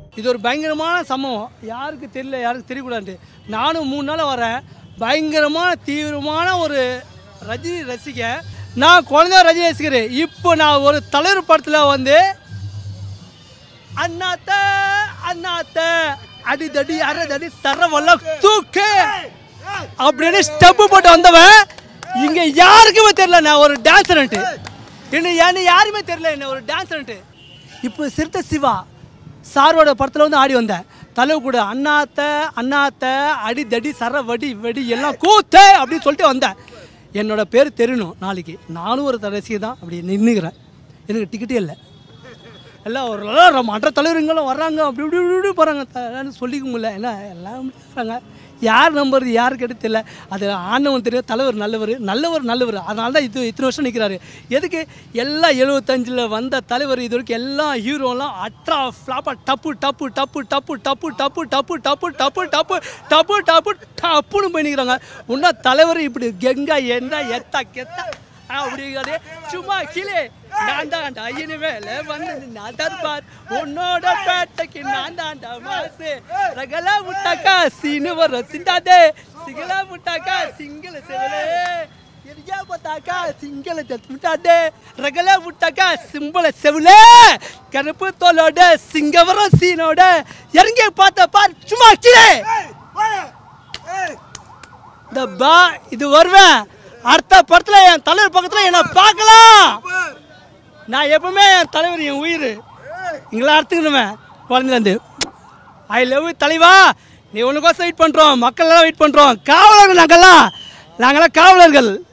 இது ஒரு பயங்கரமான சம்பவம் யாருக்கு தெரியல யாருக்கு தெரியக்கூடாது நானும் மூணு நாள் வரேன் பயங்கரமான தீவிரமான ஒரு ரஜினி ரசிகன் நான் குழந்தை ரஜினி ரசிகர் இப்போ நான் ஒரு தலைவர் படத்தில் வந்து அண்ணாத்த அண்ணாத்த அடிதடி அரதடி சரவல்ல தூக்கு அப்படின்னு ஸ்டெப்பு போட்டு வந்தவன் இங்க யாருக்குமே தெரியல நான் ஒரு டான்ஸர்ன்ட்டு என்ன என்ன யாருமே தெரியல என்ன ஒரு டான்ஸர்ன்ட்டு இப்போ சிறுத்தை சிவா சாரோட படத்தில் வந்து ஆடி வந்தேன் தலைவு கூட அண்ணாத்த அண்ணாத்த அடிதடி சர வடி வெடி எல்லாம் கூத்து அப்படின்னு சொல்லிட்டு வந்தேன் என்னோட பேர் தெரியணும் நாளைக்கு நானும் ஒரு ரசிகை தான் அப்படி நின்றுக்கிறேன் எனக்கு டிக்கெட்டே இல்லை எல்லாம் ஒரு எல்லாம் மற்ற தலைவருங்களும் வர்றாங்க அப்படி இப்படி இப்படி இப்படி போகிறாங்க சொல்லிக்க முடியல என்ன எல்லாம் வர்றாங்க யார் நம்புறது யாருக்கு எடுத்து தெரியல அது ஆண்டவன் தெரியும் தலைவர் நல்லவர் நல்லவர் நல்லவர் அதனால தான் இது இத்தனை வருஷம் நிற்கிறாரு எதுக்கு எல்லாம் எழுபத்தஞ்சில் வந்த தலைவர் இது வரைக்கும் எல்லா ஹீரோலாம் அட்ரா ஃப்ளாப்பாக டப்பு டப்பு டப்பு டப்பு டப்பு டப்பு டப்பு டப்பு டப்பு டப்பு டப்பு டப்பு டப்புன்னு போய் நிற்கிறாங்க இன்னும் தலைவர் இப்படி கெங்கா என்ன எத்தா கெத்தா அப்படிங்கிறது சும்மா கீழே நான் தாண்டா இனிமேல வந்து நான் தர்பார் உன்னோட பேட்டைக்கு நான் தாண்டா மாசு ரகலா முட்டாக்கா சீனு வர சிந்தாதே சிங்களா முட்டாக்கா சிங்கள செவலே எரியா பார்த்தாக்கா சிங்கள முட்டாடே ரகலா முட்டாக்கா சிம்பள செவலே கருப்பு தோலோட சிங்கவரம் சீனோட இறங்கி பார்த்த பார் சும்மா கீழே இந்த பா இது வருவேன் அடுத்த படத்தில் என் தலைவர் பக்கத்தில் என்னை பார்க்கலாம் நான் எப்பவுமே என் தலைவர் என் உயிர் இங்களா அறுத்துக்கணுவேன் குழந்தைலேருந்து ஐ லவ் தலைவா நீ உனக்கோசம் வெயிட் பண்ணுறோம் மக்கள் எல்லாம் வெயிட் பண்ணுறோம் காவலர்கள் நாங்கள்லாம் நாங்களாம் காவலர்கள்